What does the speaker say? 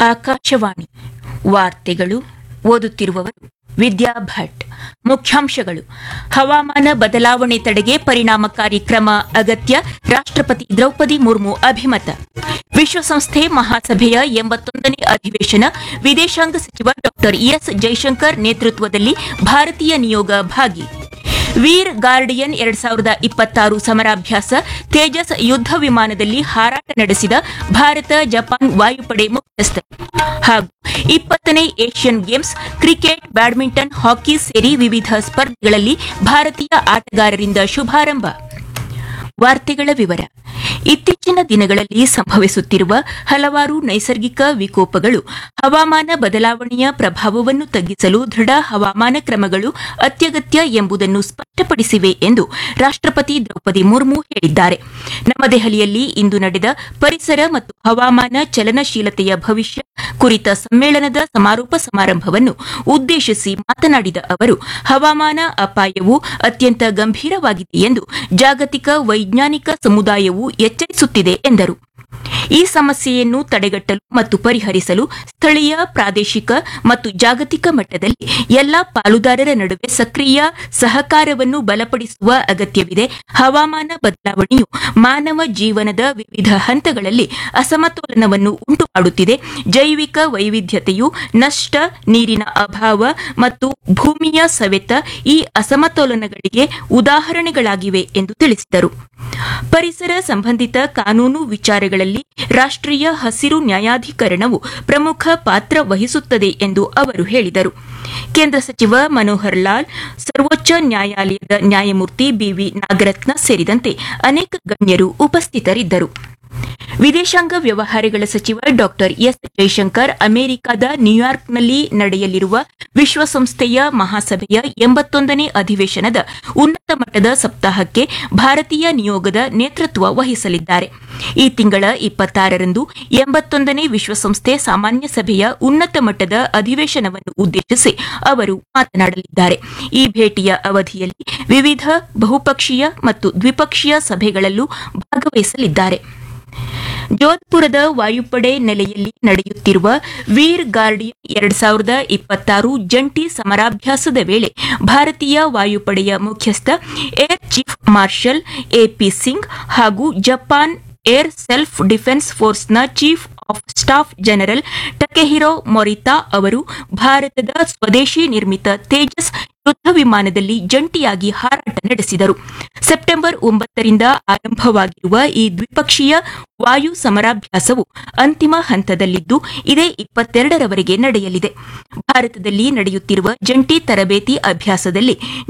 ಆಕಾಶವಾಣಿ ವಾರ್ತೆಗಳು ಓದುತ್ತಿರುವವರು ವಿದ್ಯಾ ಭಟ್ ಮುಖ್ಯಾಂಶಗಳು ಹವಾಮಾನ ಬದಲಾವಣೆ ತಡೆಗೆ ಪರಿಣಾಮಕಾರಿ ಕ್ರಮ ಅಗತ್ಯ ರಾಷ್ಟ್ರಪತಿ ದ್ರೌಪದಿ ಮುರ್ಮು ಅಭಿಮತ ವಿಶ್ವಸಂಸ್ಥೆ ಮಹಾಸಭೆಯ ಎಂಬತ್ತೊಂದನೇ ಅಧಿವೇಶನ ವಿದೇಶಾಂಗ ಸಚಿವ ಡಾ ಎಸ್ ಜೈಶಂಕರ್ ನೇತೃತ್ವದಲ್ಲಿ ಭಾರತೀಯ ನಿಯೋಗ ಭಾಗಿ ವೀರ್ ಗಾರ್ಡಿಯನ್ ಎರಡ್ ಸಾವಿರದ ಇಪ್ಪತ್ತಾರು ಸಮರಾಭ್ಯಾಸ ತೇಜಸ್ ಯುದ್ಧ ವಿಮಾನದಲ್ಲಿ ಹಾರಾಟ ನಡೆಸಿದ ಭಾರತ ಜಪಾನ್ ವಾಯುಪಡೆ ಮುಖ್ಯಸ್ಥರು ಹಾಗೂ ಇಪ್ಪತ್ತನೇ Asian games cricket badminton hockey ಸೇರಿ ವಿವಿಧ ಸ್ಪರ್ಧೆಗಳಲ್ಲಿ ಭಾರತೀಯ ಆಟಗಾರರಿಂದ ಶುಭಾರಂಭ ವಾರ್ತೆಗಳ ವಿವರ ಇತ್ತೀಚಿನ ದಿನಗಳಲ್ಲಿ ಸಂಭವಿಸುತ್ತಿರುವ ಹಲವಾರು ನೈಸರ್ಗಿಕ ವಿಕೋಪಗಳು ಹವಾಮಾನ ಬದಲಾವಣೆಯ ಪ್ರಭಾವವನ್ನು ತಗ್ಗಿಸಲು ದೃಢ ಹವಾಮಾನ ಕ್ರಮಗಳು ಅತ್ಯಗತ್ಯ ಎಂಬುದನ್ನು ಸ್ಪಷ್ಟಪಡಿಸಿವೆ ಎಂದು ರಾಷ್ಟ್ರಪತಿ ದ್ರೌಪದಿ ಮುರ್ಮು ಹೇಳಿದ್ದಾರೆ ನವದೆಹಲಿಯಲ್ಲಿ ಇಂದು ನಡೆದ ಪರಿಸರ ಮತ್ತು ಹವಾಮಾನ ಚಲನಶೀಲತೆಯ ಭವಿಷ್ಯ ಕುರಿತ ಸಮ್ಮೇಳನದ ಸಮಾರೋಪ ಸಮಾರಂಭವನ್ನು ಉದ್ದೇಶಿಸಿ ಮಾತನಾಡಿದ ಅವರು ಹವಾಮಾನ ಅಪಾಯವು ಅತ್ಯಂತ ಗಂಭೀರವಾಗಿದೆ ಎಂದು ಜಾಗತಿಕ ವೈಜ್ಞಾನಿಕ ಸಮುದಾಯವು ಎಚ್ಚರಿಸುತ್ತಿದೆ ಎಂದರು ಈ ಸಮಸ್ಯೆಯನ್ನು ತಡೆಗಟ್ಟಲು ಮತ್ತು ಪರಿಹರಿಸಲು ಸ್ಥಳೀಯ ಪ್ರಾದೇಶಿಕ ಮತ್ತು ಜಾಗತಿಕ ಮಟ್ಟದಲ್ಲಿ ಎಲ್ಲಾ ಪಾಲುದಾರರ ನಡುವೆ ಸಕ್ರಿಯ ಸಹಕಾರವನ್ನು ಬಲಪಡಿಸುವ ಅಗತ್ಯವಿದೆ ಹವಾಮಾನ ಬದಲಾವಣೆಯು ಮಾನವ ಜೀವನದ ವಿವಿಧ ಹಂತಗಳಲ್ಲಿ ಅಸಮತೋಲನವನ್ನು ಉಂಟುಮಾಡುತ್ತಿದೆ ಜೈವಿಕ ವೈವಿಧ್ಯತೆಯು ನಷ್ಟ ನೀರಿನ ಅಭಾವ ಮತ್ತು ಭೂಮಿಯ ಸವೆತ ಈ ಅಸಮತೋಲನಗಳಿಗೆ ಉದಾಹರಣೆಗಳಾಗಿವೆ ಎಂದು ತಿಳಿಸಿದರು ಪರಿಸರ ಸಂಬಂಧಿತ ಕಾನೂನು ವಿಚಾರಗಳಲ್ಲಿ ರಾಷ್ಟ್ರೀಯ ಹಸಿರು ನ್ಯಾಯಾಧಿಕರಣವು ಪ್ರಮುಖ ಪಾತ್ರ ವಹಿಸುತ್ತದೆ ಎಂದು ಅವರು ಹೇಳಿದರು ಕೇಂದ್ರ ಸಚಿವ ಮನೋಹರ್ ಲಾಲ್ ಸರ್ವೋಚ್ಚ ನ್ಯಾಯಾಲಯದ ನ್ಯಾಯಮೂರ್ತಿ ಬಿವಿ ನಾಗರತ್ನ ಸೇರಿದಂತೆ ಅನೇಕ ಗಣ್ಯರು ಉಪಸ್ಥಿತರಿದ್ದರು ವಿದೇಶಾಂಗ ವ್ಯವಹಾರಗಳ ಸಚಿವ ಡಾ ಎಸ್ ಜೈಶಂಕರ್ ಅಮೆರಿಕದ ನ್ಯೂಯಾರ್ಕ್ನಲ್ಲಿ ನಡೆಯಲಿರುವ ವಿಶ್ವಸಂಸ್ಥೆಯ ಮಹಾಸಭೆಯ ಎಂಬತ್ತೊಂದನೇ ಅಧಿವೇಶನದ ಉನ್ನತ ಮಟ್ಟದ ಸಪ್ತಾಹಕ್ಕೆ ಭಾರತೀಯ ನಿಯೋಗದ ನೇತೃತ್ವ ವಹಿಸಲಿದ್ದಾರೆ ಈ ತಿಂಗಳ ಇಪ್ಪತ್ತಾರರಂದು ಎಂಬತ್ತೊಂದನೇ ವಿಶ್ವಸಂಸ್ಥೆ ಸಾಮಾನ್ಯ ಸಭೆಯ ಉನ್ನತ ಮಟ್ಟದ ಅಧಿವೇಶನವನ್ನು ಉದ್ದೇಶಿಸಿ ಅವರು ಮಾತನಾಡಲಿದ್ದಾರೆ ಈ ಭೇಟಿಯ ಅವಧಿಯಲ್ಲಿ ವಿವಿಧ ಬಹುಪಕ್ಷೀಯ ಮತ್ತು ದ್ವಿಪಕ್ಷೀಯ ಸಭೆಗಳಲ್ಲೂ ಭಾಗವಹಿಸಲಿದ್ದಾರೆ ಜೋಧ್ಪುರದ ವಾಯುಪಡೆ ನೆಲೆಯಲ್ಲಿ ನಡೆಯುತ್ತಿರುವ ವೀರ್ ಗಾರ್ಡಿಯನ್ ಎರಡ್ ಸಾವಿರದ ಇಪ್ಪತ್ತಾರು ಜಂಟಿ ಸಮರಾಭ್ಯಾಸದ ವೇಳೆ ಭಾರತೀಯ ವಾಯುಪಡೆಯ ಮುಖ್ಯಸ್ಥ air chief marshal AP Singh ಹಾಗೂ ಜಪಾನ್ ಏರ್ ಸೆಲ್ಫ್ ಡಿಫೆನ್ಸ್ ಫೋರ್ಸ್ನ chief of staff general Takehiro Morita ಅವರು ಭಾರತದ ಸ್ವದೇಶಿ ನಿರ್ಮಿತ ತೇಜಸ್ ಯುದ್ಧ ವಿಮಾನದಲ್ಲಿ ಜಂಟಿಯಾಗಿ ಹಾರಾಟ ನಡೆಸಿದರು ಸೆಪ್ಟೆಂಬರ್ ಒಂಬತ್ತರಿಂದ ಆರಂಭವಾಗಿರುವ ಈ ದ್ವಿಪಕ್ಷೀಯ ವಾಯು ಸಮರಾಭ್ಯಾಸವು ಅಂತಿಮ ಹಂತದಲ್ಲಿದ್ದು ಇದೇ ಇಪ್ಪತ್ತೆರಡರವರೆಗೆ ನಡೆಯಲಿದೆ ಭಾರತದಲ್ಲಿ ನಡೆಯುತ್ತಿರುವ ಜಂಟಿ ತರಬೇತಿ ಅಭ್ಯಾಸದಲ್ಲಿ